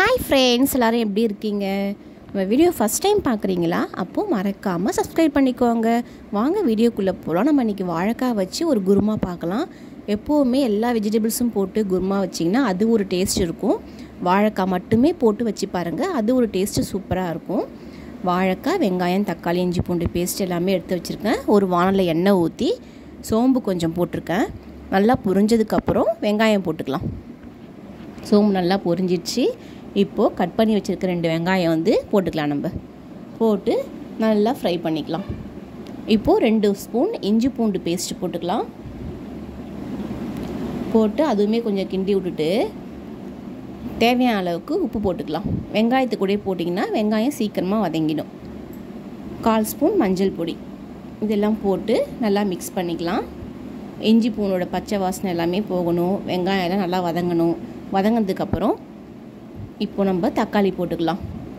hi friends எல்லோரும் எப்படி இருக்கீங்க நம்ம வீடியோ ஃபஸ்ட் டைம் பார்க்குறீங்களா அப்போது மறக்காமல் சப்ஸ்கிரைப் பண்ணிக்கோங்க வாங்க வீடியோக்குள்ளே போகலாம் நம்ம இன்றைக்கி வாழைக்காய் வச்சு ஒரு குருமா பார்க்கலாம் எப்போவுமே எல்லா வெஜிடபிள்ஸும் போட்டு குருமா வச்சிங்கன்னா அது ஒரு டேஸ்ட் இருக்கும் வாழைக்காய் மட்டுமே போட்டு வச்சு பாருங்கள் அது ஒரு டேஸ்ட்டு சூப்பராக இருக்கும் வாழைக்காய் வெங்காயம் தக்காளி இஞ்சி பூண்டு பேஸ்ட் எல்லாமே எடுத்து வச்சுருக்கேன் ஒரு வானலில் எண்ணெய் ஊற்றி சோம்பு கொஞ்சம் போட்டிருக்கேன் நல்லா புரிஞ்சதுக்கப்புறம் வெங்காயம் போட்டுக்கலாம் சோம்பு நல்லா பொரிஞ்சிடுச்சு இப்போது கட் பண்ணி வச்சுருக்க ரெண்டு வெங்காயம் வந்து போட்டுக்கலாம் நம்ம போட்டு நல்லா ஃப்ரை பண்ணிக்கலாம் இப்போது ரெண்டு ஸ்பூன் இஞ்சி பூண்டு பேஸ்ட் போட்டுக்கலாம் போட்டு அதுவுமே கொஞ்சம் கிண்டி விட்டுட்டு தேவையான அளவுக்கு உப்பு போட்டுக்கலாம் வெங்காயத்து கூட போட்டிங்கன்னா வெங்காயம் சீக்கிரமாக வதங்கிடும் கால் ஸ்பூன் மஞ்சள் பொடி இதெல்லாம் போட்டு நல்லா மிக்ஸ் பண்ணிக்கலாம் இஞ்சி பூனோட பச்சை வாசனை எல்லாமே போகணும் வெங்காயம் எல்லாம் நல்லா வதங்கணும் வதங்கினதுக்கப்புறம் இப்போ நம்ம தக்காளி போட்டுக்கலாம்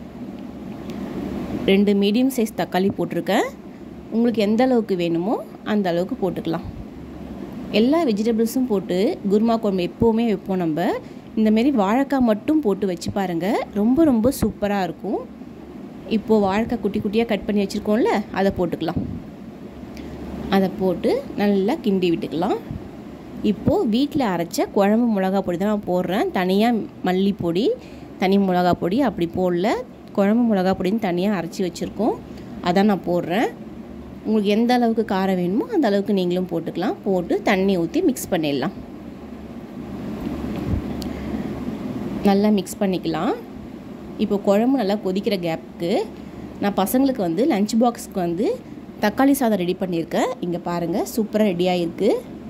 ரெண்டு மீடியம் சைஸ் தக்காளி போட்டிருக்கேன் உங்களுக்கு எந்த அளவுக்கு வேணுமோ அந்த அளவுக்கு போட்டுக்கலாம் எல்லா வெஜிடபிள்ஸும் போட்டு குருமா குழம்பு எப்போவுமே வைப்போம் நம்ம இந்தமாரி வாழைக்காய் மட்டும் போட்டு வச்சு பாருங்கள் ரொம்ப ரொம்ப சூப்பராக இருக்கும் இப்போது வாழைக்காய் குட்டி குட்டியாக கட் பண்ணி வச்சுருக்கோம்ல அதை போட்டுக்கலாம் அதை போட்டு நல்லா கிண்டி விட்டுக்கலாம் இப்போது வீட்டில் அரைச்ச குழம்பு மிளகா பொடி தான் நான் போடுறேன் தனியாக மல்லிப்பொடி தனி மிளகா பொடி அப்படி போடல குழம்பு மிளகா பொடின்னு தனியாக அரைச்சி வச்சுருக்கோம் அதான் நான் போடுறேன் உங்களுக்கு எந்த அளவுக்கு காரம் வேணுமோ அந்த அளவுக்கு நீங்களும் போட்டுக்கலாம் போட்டு தண்ணி ஊற்றி மிக்ஸ் பண்ணிடலாம் நல்லா மிக்ஸ் பண்ணிக்கலாம் இப்போ குழம்பு நல்லா கொதிக்கிற கேப்புக்கு நான் பசங்களுக்கு வந்து லஞ்ச் பாக்ஸ்க்கு வந்து தக்காளி சாதம் ரெடி பண்ணியிருக்கேன் இங்கே பாருங்கள் சூப்பராக ரெடி ஆகிருக்கு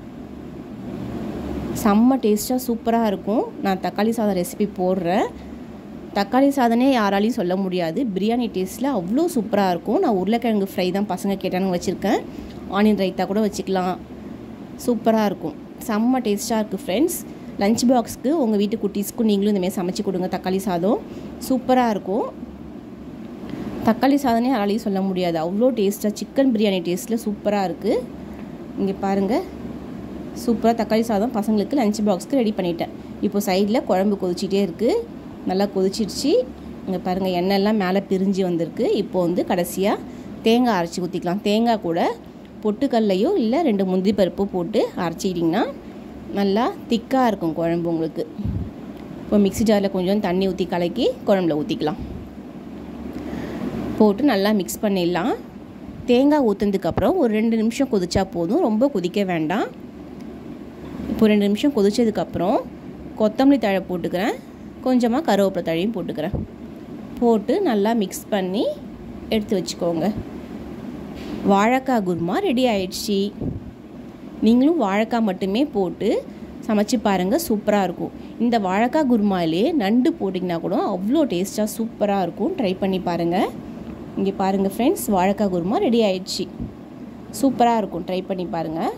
செம்ம டேஸ்ட்டாக சூப்பராக இருக்கும் நான் தக்காளி சாதம் ரெசிபி போடுறேன் தக்காளி சாதனே யாராலையும் சொல்ல முடியாது பிரியாணி டேஸ்ட்டில் அவ்வளோ சூப்பராக இருக்கும் நான் உருளைக்கிழங்கு ஃப்ரை தான் பசங்க கேட்டானு வச்சுருக்கேன் ஆனியன் ரைத்தா கூட வச்சுக்கலாம் சூப்பராக இருக்கும் செம்ம டேஸ்ட்டாக இருக்குது ஃப்ரெண்ட்ஸ் லஞ்ச் பாக்ஸ்க்கு உங்கள் வீட்டு குட்டீஸ்க்கும் நீங்களும் இந்தமாரி சமைச்சு கொடுங்க தக்காளி சாதம் சூப்பராக இருக்கும் தக்காளி சாதனே யாராலையும் சொல்ல முடியாது அவ்வளோ டேஸ்ட்டாக சிக்கன் பிரியாணி டேஸ்ட்டில் சூப்பராக இருக்குது இங்கே பாருங்கள் சூப்பராக தக்காளி சாதம் பசங்களுக்கு லஞ்ச் பாக்ஸ்க்கு ரெடி பண்ணிட்டேன் இப்போ சைடில் குழம்பு கொதிச்சிட்டே இருக்குது நல்லா கொதிச்சிடுச்சு இங்கே பாருங்கள் எண்ணெய்லாம் மேலே பிரிஞ்சு வந்திருக்கு இப்போ வந்து கடைசியாக தேங்காய் அரைச்சி ஊற்றிக்கலாம் தேங்காய் கூட பொட்டுக்கல்லையோ இல்லை ரெண்டு முந்திரி பருப்போ போட்டு அரைச்சிக்கிட்டிங்கன்னா நல்லா திக்காக இருக்கும் குழம்பு உங்களுக்கு இப்போ மிக்ஸி ஜாரில் கொஞ்சம் தண்ணி ஊற்றி கலக்கி குழம்புல ஊற்றிக்கலாம் போட்டு நல்லா மிக்ஸ் பண்ணிடலாம் தேங்காய் ஊற்றுனதுக்கப்புறம் ஒரு ரெண்டு நிமிஷம் கொதிச்சா போதும் ரொம்ப கொதிக்க வேண்டாம் இப்போ ரெண்டு நிமிஷம் கொதிச்சதுக்கப்புறம் கொத்தமல்லி தழை போட்டுக்கிறேன் கொஞ்சமாக கருவேப்பிலை தழையும் போட்டுக்கிறேன் போட்டு நல்லா மிக்ஸ் பண்ணி எடுத்து வச்சுக்கோங்க வாழைக்காய் குருமா ரெடி ஆயிடுச்சு நீங்களும் வாழைக்காய் மட்டுமே போட்டு சமைச்சு பாருங்கள் சூப்பராக இருக்கும் இந்த வாழைக்காய் குருமாலே நண்டு போட்டிங்கன்னா கூட அவ்வளோ டேஸ்ட்டாக சூப்பராக இருக்கும் ட்ரை பண்ணி பாருங்கள் இங்கே பாருங்கள் ஃப்ரெண்ட்ஸ் வாழைக்காய் குருமா ரெடி ஆயிடுச்சு சூப்பராக இருக்கும் ட்ரை பண்ணி பாருங்கள்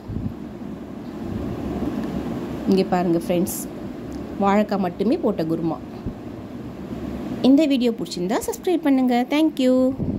இங்கே பாருங்கள் ஃப்ரெண்ட்ஸ் வாழைக்காய் மட்டுமே போட்ட குருமா இந்த வீடியோ பிடிச்சிருந்தா சப்ஸ்கிரைப் பண்ணுங்கள் தேங்க்யூ